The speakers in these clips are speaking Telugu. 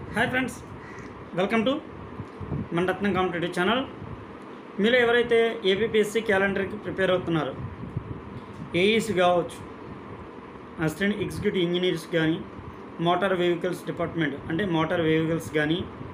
హాయ్ ఫ్రెండ్స్ వెల్కమ్ టు మన రత్నం కాంపిటేటివ్ ఛానల్ మీరు ఎవరైతే ఏపీపీఎస్సీ క్యాలెండర్కి ప్రిపేర్ అవుతున్నారో ఏఈస్ కావచ్చు అసిస్టెంట్ ఎగ్జిక్యూటివ్ ఇంజనీర్స్ కానీ మోటార్ వెహికల్స్ డిపార్ట్మెంట్ అంటే మోటార్ వెహికల్స్ కానీ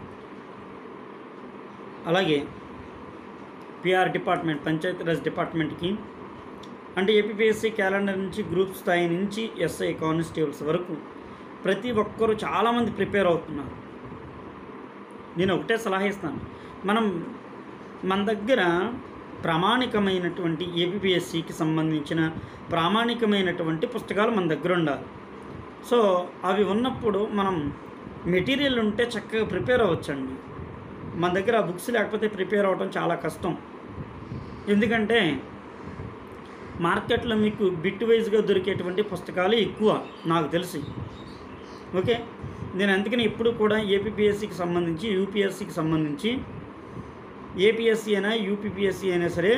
అలాగే పిఆర్ డిపార్ట్మెంట్ పంచాయతీరాజ్ డిపార్ట్మెంట్కి అంటే ఏపీపీఎస్సీ క్యాలెండర్ నుంచి గ్రూప్ స్థాయి నుంచి ఎస్ఐ కానిస్టేబుల్స్ వరకు ప్రతి ఒక్కరూ చాలామంది ప్రిపేర్ అవుతున్నారు నేను ఒకటే సలహా ఇస్తాను మనం మన దగ్గర ప్రామాణికమైనటువంటి ఏపీఎస్సికి సంబంధించిన ప్రామాణికమైనటువంటి పుస్తకాలు మన దగ్గర ఉండాలి సో అవి ఉన్నప్పుడు మనం మెటీరియల్ ఉంటే చక్కగా ప్రిపేర్ అవ్వచ్చండి మన దగ్గర ఆ బుక్స్ లేకపోతే ప్రిపేర్ అవ్వడం చాలా కష్టం ఎందుకంటే మార్కెట్లో మీకు బిట్ వైజ్గా దొరికేటువంటి పుస్తకాలు ఎక్కువ నాకు తెలిసి ఓకే నేను అందుకని ఎప్పుడు కూడా ఏపీఎస్సికి సంబంధించి యూపీఎస్సికి సంబంధించి ఏపీఎస్సి అయినా యూపీపీఎస్సి అయినా సరే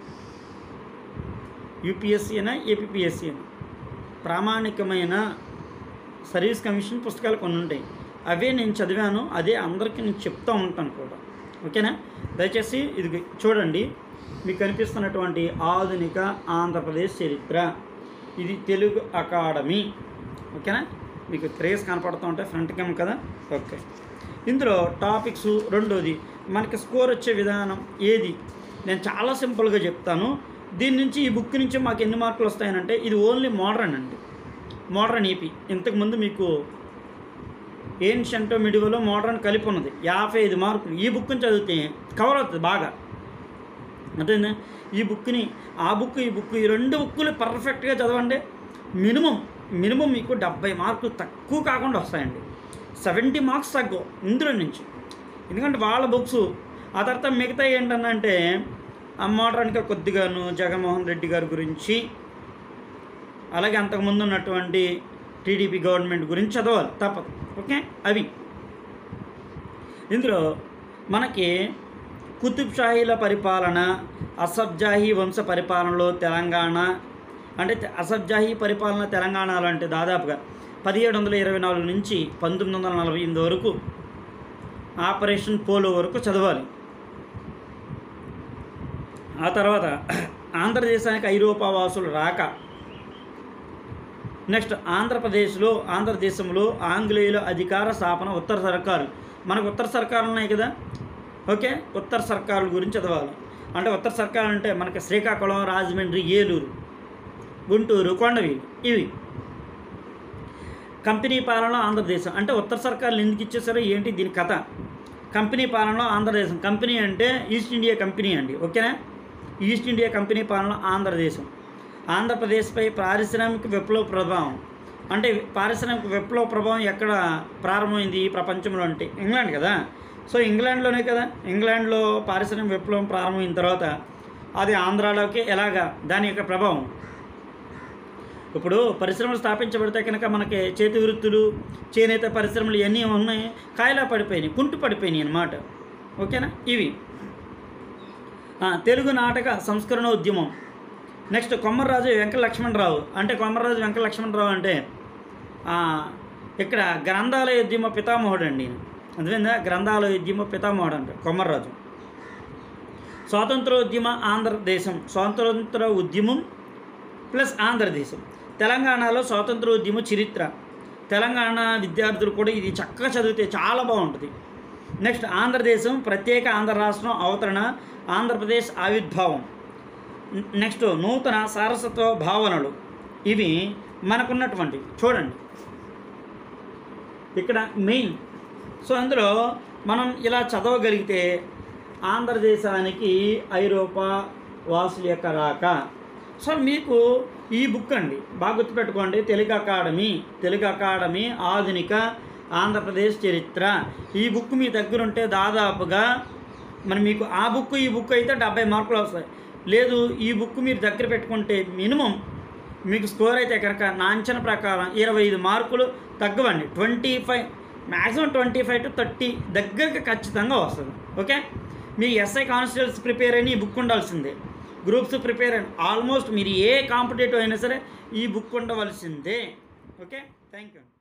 యూపీఎస్సి అయినా ఏపీఎస్సి అయినా ప్రామాణికమైన సర్వీస్ కమిషన్ పుస్తకాలు కొన్ని ఉంటాయి అవే నేను చదివాను అదే అందరికీ నేను చెప్తూ ఉంటాను కూడా ఓకేనా దయచేసి ఇది చూడండి మీకు కనిపిస్తున్నటువంటి ఆధునిక ఆంధ్రప్రదేశ్ చరిత్ర ఇది తెలుగు అకాడమీ ఓకేనా మీకు త్రేస్ కనపడుతూ ఉంటాయి ఫ్రంట్ కెమ్ కదా ఓకే ఇందులో టాపిక్స్ రెండోది మనకి స్కోర్ వచ్చే విధానం ఏది నేను చాలా సింపుల్గా చెప్తాను దీని నుంచి ఈ బుక్ నుంచి మాకు ఎన్ని మార్కులు వస్తాయనంటే ఇది ఓన్లీ మోడర్న్ అండి మోడర్న్ ఏపీ ఇంతకుముందు మీకు ఏన్షంటో మిడివలో మోడర్న్ కలిపి ఉన్నది యాభై ఐదు మార్కులు ఈ బుక్ని చదివితే కవర్ అవుతుంది బాగా అదేనా ఈ బుక్ని ఆ బుక్ ఈ బుక్ ఈ రెండు బుక్కులు పర్ఫెక్ట్గా చదవండి మినిమం మినిమం మీకు డెబ్బై మార్కులు తక్కువ కాకుండా వస్తాయండి సెవెంటీ మార్క్స్ తక్కువ ఇందులో నుంచి ఎందుకంటే వాళ్ళ బుక్స్ ఆ తర్వాత మిగతా ఏంటనంటే ఆ మోడర్న్గా కొద్దిగాను జగన్మోహన్ రెడ్డి గారి గురించి అలాగే అంతకుముందు ఉన్నటువంటి టీడీపీ గవర్నమెంట్ గురించి చదవాలి తప్పదు ఓకే అవి ఇందులో మనకి కుతుబ్ షాహీల పరిపాలన అసబ్జాహీ వంశ పరిపాలనలో తెలంగాణ అంటే అసబ్జాహీ పరిపాలన తెలంగాణలో అంటే దాదాపుగా పదిహేడు వందల ఇరవై నాలుగు నుంచి పంతొమ్మిది వందల నలభై ఎనిమిది వరకు ఆపరేషన్ పోలో వరకు చదవాలి ఆ తర్వాత ఆంధ్రదేశానికి ఐరోపా వాసులు రాక నెక్స్ట్ ఆంధ్రప్రదేశ్లో ఆంధ్రదేశంలో ఆంగ్లేయుల అధికార స్థాపన ఉత్తర సర్కారు మనకు ఉత్తర సర్కారులు ఉన్నాయి కదా ఓకే ఉత్తర సర్కారుల గురించి చదవాలి అంటే ఉత్తర సర్కారు అంటే మనకి శ్రీకాకుళం రాజమండ్రి ఏలూరు గుంటూరు కొండవీలు ఇవి కంపెనీ పాలన ఆంధ్రదేశం అంటే ఉత్తర సర్కారులు ఎందుకు ఇచ్చేసారో ఏంటి దీని కథ కంపెనీ పాలనలో ఆంధ్రదేశం కంపెనీ అంటే ఈస్ట్ ఇండియా కంపెనీ అండి ఓకేనా ఈస్ట్ ఇండియా కంపెనీ పాలన ఆంధ్రదేశం ఆంధ్రప్రదేశ్పై పారిశ్రామిక విప్లవ ప్రభావం అంటే పారిశ్రామిక విప్లవ ప్రభావం ఎక్కడ ప్రారంభమైంది ఈ ప్రపంచంలో అంటే ఇంగ్లాండ్ కదా సో ఇంగ్లాండ్లోనే కదా ఇంగ్లాండ్లో పారిశ్రామిక విప్లవం ప్రారంభమైన తర్వాత అది ఆంధ్రాలోకి ఎలాగా దాని యొక్క ప్రభావం ఇప్పుడు పరిశ్రమలు స్థాపించబడితే కనుక మనకి చేతి వృత్తులు చేనేత పరిశ్రమలు ఇవన్నీ ఉన్నాయి కాయలా పడిపోయినాయి కుంటు పడిపోయినాయి అన్నమాట ఓకేనా ఇవి ఆ, తెలుగు నాటక సంస్కరణ ఉద్యమం నెక్స్ట్ కొమ్మర్రాజు వెంకట లక్ష్మణరావు అంటే కొమ్మర్రాజు వెంకట లక్ష్మణరావు అంటే ఆ, ఇక్కడ గ్రంథాలయ ఉద్యమ పితామహుడు అండి ఈయన. అర్థమైందా గ్రంథాలయ ఉద్యమ పితామహుడు అంటే కొమ్మర్రాజు స్వాతంత్రోద్యమ ఆంధ్రదేశం స్వాతంత్ర ఉద్యమం ప్లస్ ఆంధ్రదేశం తెలంగాణలో స్వాతంత్రోద్యమ చరిత్ర తెలంగాణ విద్యార్థులు కూడా ఇది చక్కగా చదివితే చాలా బాగుంటుంది నెక్స్ట్ ఆంధ్రదేశం ప్రత్యేక ఆంధ్ర రాష్ట్రం అవతరణ ఆంధ్రప్రదేశ్ ఆవిర్భావం నెక్స్ట్ నూతన సారస్వత భావనలు ఇవి మనకున్నటువంటి చూడండి ఇక్కడ మెయిన్ సో అందులో మనం ఇలా చదవగలిగితే ఆంధ్రదేశానికి ఐరోపా వాసుల యొక్క రాక సో మీకు ఈ బుక్ అండి బాగా గుర్తుపెట్టుకోండి తెలుగు అకాడమీ తెలుగు అకాడమీ ఆధునిక ఆంధ్రప్రదేశ్ చరిత్ర ఈ బుక్ మీ దగ్గర ఉంటే దాదాపుగా మరి మీకు ఆ బుక్ ఈ బుక్ అయితే డెబ్బై మార్కులు వస్తాయి లేదు ఈ బుక్ మీరు దగ్గర పెట్టుకుంటే మినిమం మీకు స్కోర్ అయితే కనుక నా అంచనా ప్రకారం ఇరవై ఐదు మార్కులు తగ్గవండి twenty five maximum twenty five to thirty దగ్గరికి ఖచ్చితంగా వస్తుంది ఓకే మీ ఎస్ఐ కానిస్టేబుల్స్ ప్రిపేర్ అయిన ఈ బుక్ ఉండాల్సిందే గ్రూప్స్ ప్రిపేర్ అయిన ఆల్మోస్ట్ మీరు ఏ కాంపిటేటివ్ అయినా సరే ఈ బుక్ ఉండవలసిందే ఓకే థ్యాంక్ యూ